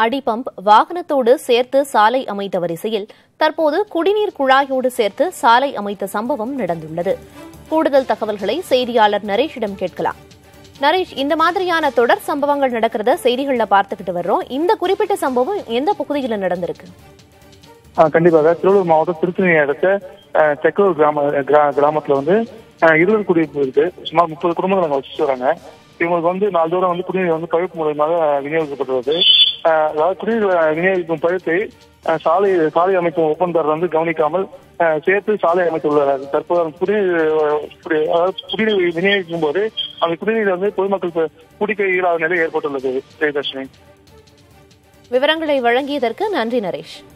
அடிபம்ப் வாகனத்தோடு சேர்த்து சாலை அமைத்த வரிசையில் தற்போது குடிநீர் குழாயோடு சேர்த்து சாலை அமைத்த சம்பவம் நடந்துள்ளது கூடுதல் தகவல்களை செய்தியாளர் நரேஷிடம் கேட்கலாம் நரேஷ் இந்த மாதிரியான தொடர் சம்பவங்கள் நடக்கிறத செய்திகள்ல பார்த்துக்கிட்டு வர்றோம் இந்த குறிப்பிட்ட சம்பவம் எந்த பகுதியில நடந்திருக்கு ஆ, கண்டிப்பாக திருவள்ளூர் மாவட்டம் திருத்தணி அடுத்த அஹ், தெக்கூர் கிராம கிரா- கிராமத்துல வந்து அஹ், இருவர் குடியிருப்பு இருக்கு சுமார் முப்பது குடும்பங்கள் அங்க வச்சுட்டு வராங்க இவங்களுக்கு வந்து நாள்தோறும் வந்து குடிநீர் வந்து பழுப்பு மூலயமாக விநியோகிக்கப்பட்டு வருது அஹ், அதாவது குடிநீர் விநியோகிக்கும் பழுப்பை அஹ், சாலை சாலை அமைக்கும் ஒப்பந்ததாரர் வந்து கவனிக்காமல் அஹ், சேர்த்து சாலை அமைத்துள்ளார் தற்போது அந்த குடிநீர் அஹ், குடி- அதாவது குடிநீர் விநியோகிக்கும் போது அந்த குடிநீர் வந்து பொதுமக்களுக்கு குடிக்க இயலாத நிலை ஏற்பட்டுள்ளது ஜெயதர்ஷினி விவரங்களை வழங்கியதற்கு நன்றி நரேஷ்